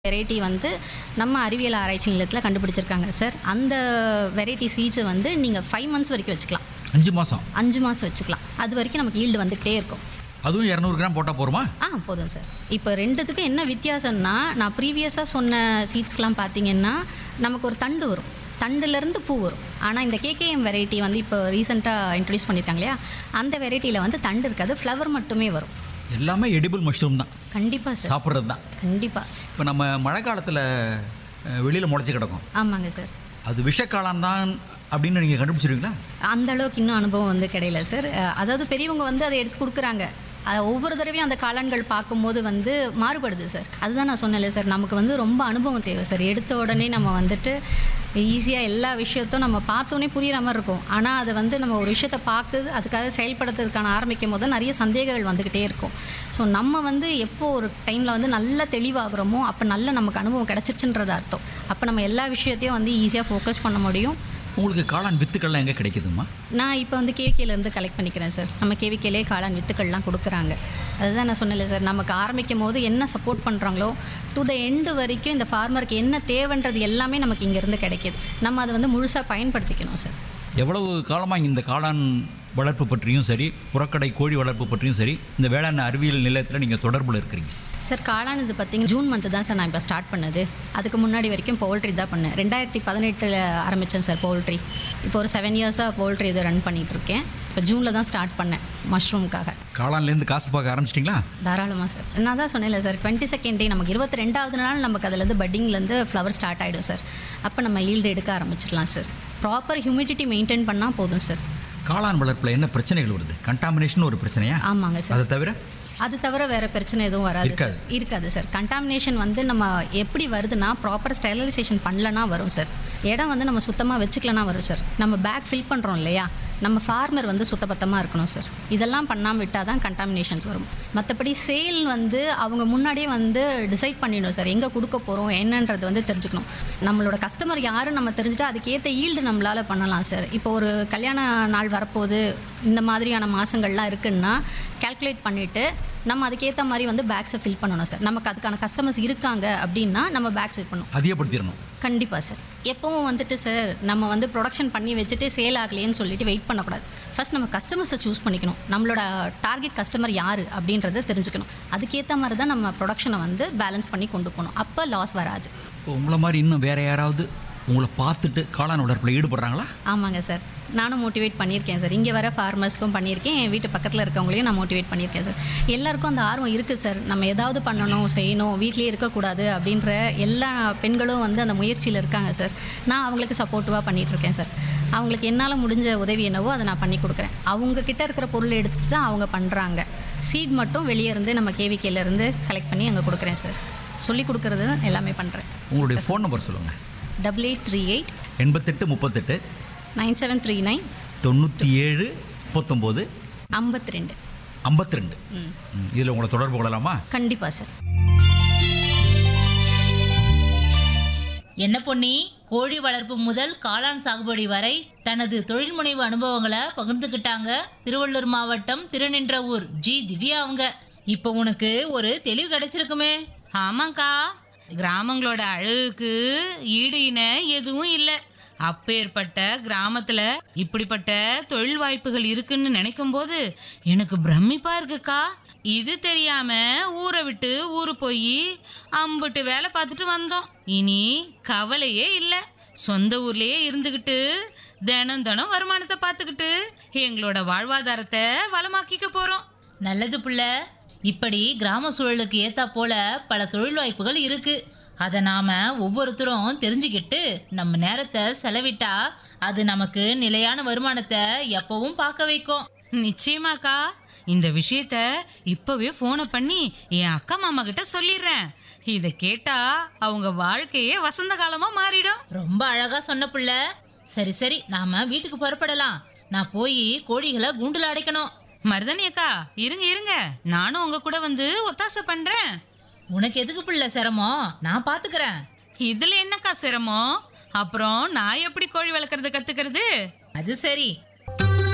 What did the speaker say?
Variety வந்து நம்ம அறிவியல் ஆராய்ச்சி நிலையத்தில் கண்டுபிடிச்சிருக்காங்க சார் அந்த வெரைட்டி சீட்ஸை வந்து நீங்கள் ஃபைவ் மந்த்ஸ் வரைக்கும் வச்சுக்கலாம் அஞ்சு மாதம் அஞ்சு மாதம் வச்சுக்கலாம் அது வரைக்கும் நமக்கு ஈல்டு வந்துகிட்டே இருக்கும் அதுவும் இரநூறு கிராம் போட்டால் போருமா ஆ போதும் சார் இப்போ ரெண்டுத்துக்கும் என்ன வித்தியாசம்னா நான் ப்ரீவியஸாக சொன்ன சீட்ஸ்க்கெலாம் பார்த்தீங்கன்னா நமக்கு ஒரு தண்டு வரும் தண்டுலேருந்து பூ வரும் ஆனால் இந்த கேகேஎம் வெரைட்டி வந்து இப்போ ரீசெண்டாக இன்ட்ரடியூஸ் பண்ணியிருக்காங்க இல்லையா அந்த வெரைட்டியில் வந்து தண்டு இருக்காது ஃப்ளவர் மட்டுமே வரும் எல்லாமே எடிபிள் மஷ்ரூம் தான் கண்டிப்பாக சார் சாப்பிட்றது தான் கண்டிப்பாக இப்போ நம்ம மழை காலத்தில் வெளியில் முளைச்சி கிடக்கும் ஆமாங்க சார் அது விஷக்காலம் தான் அப்படின்னு நீங்கள் கண்டுபிடிச்சிருவீங்களா அந்த அளவுக்கு இன்னும் அனுபவம் வந்து கிடையல சார் அஹ் அதாவது பெரியவங்க வந்து அதை எடுத்து கொடுக்குறாங்க அஹ் ஒவ்வொரு தடவையும் அந்த காளான்கள் பார்க்கும்போது வந்து மாறுபடுது சார் அதுதான் நான் சொன்னேன்ல சார் நமக்கு வந்து ரொம்ப அனுபவம் தேவை சார் எடுத்த உடனே நம்ம வந்துட்டு ஈஸியாக எல்லா விஷயத்தையும் நம்ம பார்த்தோன்னே புரியிற மாதிரி இருக்கும் ஆனால் அதை வந்து நம்ம ஒரு விஷயத்தை பார்க்குது அதுக்காக செயல்படுத்துறதுக்கான ஆரம்பிக்கும் போது நிறைய சந்தேகங்கள் வந்துக்கிட்டே இருக்கும் ஸோ நம்ம வந்து எப்போ ஒரு டைமில் வந்து நல்ல தெளிவாகிறோமோ அப்போ நல்ல நமக்கு அனுபவம் கிடச்சிருச்சுன்றது அர்த்தம் அப்போ நம்ம எல்லா விஷயத்தையும் வந்து ஈஸியாக ஃபோக்கஸ் பண்ண முடியும் உங்களுக்கு காளான் வித்துக்கள்லாம் எங்கே கிடைக்குதுமா நான் இப்போ வந்து கேவிகேலேருந்து கலெக்ட் பண்ணிக்கிறேன் சார் நம்ம கேவிகேலே காளான் வித்துக்கள்லாம் கொடுக்குறாங்க அதுதான் நான் சொன்னேன்ல சார் நமக்கு ஆரம்பிக்கும் போது என்ன சப்போர்ட் பண்ணுறாங்களோ டு த எண்டு வரைக்கும் இந்த ஃபார்மருக்கு என்ன தேவைன்றது எல்லாமே நமக்கு இங்கேருந்து கிடைக்கிது நம்ம அதை வந்து முழுசாக பயன்படுத்திக்கணும் சார் எவ்வளவு காலமாக இந்த காளான் வளர்ப்பு பற்றியும் சரி புறக்கடை கோழி வளர்ப்பு பற்றியும் சரி இந்த வேளாண் அறிவியல் நிலையத்தில் நீங்கள் தொடர்பில் இருக்கிறீங்க சார் காளான் இது பார்த்தீங்கன்னா ஜூன் மந்த்து தான் சார் நான் இப்போ ஸ்டார்ட் பண்ணது அதுக்கு முன்னாடி வரைக்கும் பவுல்ட்ரி தான் பண்ணேன் ரெண்டாயிரத்தி பதினெட்டில் ஆரம்பித்தேன் சார் பவுல்ட்ரி இப்போ ஒரு செவன் இயர்ஸாக பவுல்ட்ரி இதை ரன் பண்ணிகிட்டு இருக்கேன் இப்போ ஜூனில் தான் ஸ்டார்ட் பண்ணேன் மஷ்ரூம்காக காளான்லேருந்து காசு பார்க்க ஆரம்பிச்சிட்டிங்களா தாராளமாக சார் நான் தான் சொன்னேன்ல சார் டுவெண்ட்டி செகண்ட் டே நமக்கு இருபத்தி ரெண்டாவது நாள் நமக்கு அதுலேருந்து பட்டிங்லேருந்து ஃப்ளவர் ஸ்டார்ட் ஆகிடும் சார் அப்போ நம்ம ஈல்டு எடுக்க ஆரம்பிச்சிடலாம் சார் ப்ராப்பர் ஹியூமிடிட்டி மெயின்டைன் பண்ணால் போதும் சார் காளான் வளர்ப்பில் என்ன பிரச்சனைகள் வருது கண்டாமினேஷன் ஒரு பிரச்சனையா ஆமாங்க சார் அதை தவிர அது தவிர வேறு பிரச்சனை எதுவும் வராது இருக்காது. சார் இருக்காது சார் கண்டாமினேஷன் வந்து நம்ம எப்படி வருதுன்னா ப்ராப்பர் ஸ்டெரிலைசேஷன் பண்ணலனா வரும் சார் இடம் வந்து நம்ம சுத்தமாக வச்சுக்கலனா வரும் சார் நம்ம பேக் ஃபில் பண்ணுறோம் இல்லையா நம்ம ஃபார்மர் வந்து சுத்தபத்தமாக இருக்கணும் சார் இதெல்லாம் பண்ணாமல் விட்டால் தான் கண்டாமினேஷன்ஸ் வரும் மற்றபடி சேல் வந்து அவங்க முன்னாடியே வந்து டிசைட் பண்ணிடணும் சார் எங்கே கொடுக்க போகிறோம் என்னன்றது வந்து தெரிஞ்சுக்கணும் நம்மளோட கஸ்டமர் யாருன்னு நம்ம தெரிஞ்சுட்டா அதுக்கேற்ற ஈல்டு நம்மளால் பண்ணலாம் சார் இப்போ ஒரு கல்யாண நாள் வரப்போகுது இந்த மாதிரியான மாதங்கள்லாம் இருக்குன்னா கால்குலேட் பண்ணிவிட்டு நம்ம அதுக்கேற்ற மாதிரி வந்து பேக்ஸை ஃபில் பண்ணணும் சார் நமக்கு அதுக்கான கஸ்டமர்ஸ் இருக்காங்க அப்படின்னா நம்ம பேக்ஸ் ஃபில் பண்ணணும் அதிகப்படுத்திடணும் கண்டிப்பாக சார் எப்பவும் வந்துட்டு சார் நம்ம வந்து ப்ரொடக்ஷன் பண்ணி வச்சுட்டு சேல் ஆகலையேன்னு சொல்லிட்டு வெயிட் பண்ணக்கூடாது ஃபர்ஸ்ட் நம்ம கஸ்டமர்ஸை சூஸ் பண்ணிக்கணும் நம்மளோட டார்கெட் கஸ்டமர் யார் அப்படின்றத தெரிஞ்சுக்கணும் அதுக்கேற்ற மாதிரி தான் நம்ம ப்ரொடக்ஷனை வந்து பேலன்ஸ் பண்ணி கொண்டு போகணும் அப்போ லாஸ் வராது இப்போ உங்களை மாதிரி இன்னும் வேற யாராவது உங்களை பார்த்துட்டு காளான் வளர்ப்பில் ஈடுபடுறாங்களா ஆமாங்க சார் நானும் மோட்டிவேட் பண்ணியிருக்கேன் சார் இங்கே வர ஃபார்மர்ஸ்க்கும் பண்ணியிருக்கேன் என் வீட்டு பக்கத்தில் இருக்கவங்களையும் நான் மோட்டிவேட் பண்ணியிருக்கேன் சார் எல்லாருக்கும் அந்த ஆர்வம் இருக்குது சார் நம்ம ஏதாவது பண்ணணும் செய்யணும் வீட்லேயே இருக்கக்கூடாது அப்படின்ற எல்லா பெண்களும் வந்து அந்த முயற்சியில் இருக்காங்க சார் நான் அவங்களுக்கு சப்போர்ட்டிவாக பண்ணிகிட்ருக்கேன் சார் அவங்களுக்கு என்னால் முடிஞ்ச உதவி என்னவோ அதை நான் பண்ணி கொடுக்குறேன் அவங்க கிட்ட இருக்கிற பொருள் எடுத்து தான் அவங்க பண்ணுறாங்க சீட் மட்டும் வெளியே இருந்து நம்ம கேவிகேல இருந்து கலெக்ட் பண்ணி அங்கே கொடுக்குறேன் சார் சொல்லி கொடுக்குறது எல்லாமே பண்ணுறேன் உங்களுடைய ஃபோன் நம்பர் சொல்லுங்கள் டபுள் எயிட் த்ரீ எயிட் எண்பத்தெட்டு முப்பத்தெட்டு நைன் செவன் த்ரீ நைன் தொண்ணூற்றி ஏழு முப்பத்தொம்போது ஐம்பத்தி ரெண்டு ஐம்பத்தி ரெண்டு ம் இதில் உங்களை தொடர்பு கொள்ளலாமா கண்டிப்பாக சார் என்ன பொன்னி கோழி வளர்ப்பு முதல் காளான் சாகுபடி வரை தனது தொழில் முனைவு அனுபவங்களை பகிர்ந்துக்கிட்டாங்க திருவள்ளூர் மாவட்டம் திருநின்றவூர் ஜி திவ்யா அவங்க இப்போ உனக்கு ஒரு தெளிவு கிடைச்சிருக்குமே ஆமாக்கா கிராமங்களோட அழகுக்கு ஈடு இணை எதுவும் இல்லை அப்பேற்பட்ட கிராமத்துல இப்படிப்பட்ட தொழில் வாய்ப்புகள் இருக்குன்னு நினைக்கும் போது எனக்கு பிரமிப்பா இருக்குக்கா இது தெரியாம ஊரை விட்டு ஊரு போய் அம்புட்டு வேலை பார்த்துட்டு வந்தோம் இனி கவலையே இல்லை சொந்த ஊர்லயே இருந்துகிட்டு தினம் தினம் வருமானத்தை பார்த்துக்கிட்டு எங்களோட வாழ்வாதாரத்தை வளமாக்கிக்க போறோம் நல்லது புள்ள இப்படி கிராம சூழலுக்கு ஏத்தா போல பல தொழில் வாய்ப்புகள் இருக்கு அதை நாம ஒவ்வொருத்தரும் தெரிஞ்சுக்கிட்டு நம்ம நேரத்தை செலவிட்டா அது நமக்கு நிலையான வருமானத்தை எப்பவும் பார்க்க வைக்கும் நிச்சயமாக்கா இந்த விஷயத்த இப்பவே போனை பண்ணி என் அக்கா மாமா கிட்ட சொல்லிடுறேன் இத கேட்டா அவங்க வாழ்க்கையே வசந்த காலமா மாறிடும் ரொம்ப அழகா சொன்ன புள்ள சரி சரி நாம வீட்டுக்கு புறப்படலாம் நான் போய் கோழிகளை கூண்டுல அடைக்கணும் மருதனி அக்கா இருங்க இருங்க நானும் உங்க கூட வந்து ஒத்தாசை பண்றேன் உனக்கு எதுக்கு புள்ள சிரமம் நான் பாத்துக்கிறேன் இதுல என்னக்கா சிரமம் அப்புறம் நான் எப்படி கோழி வளர்க்கறது கத்துக்கிறது அது சரி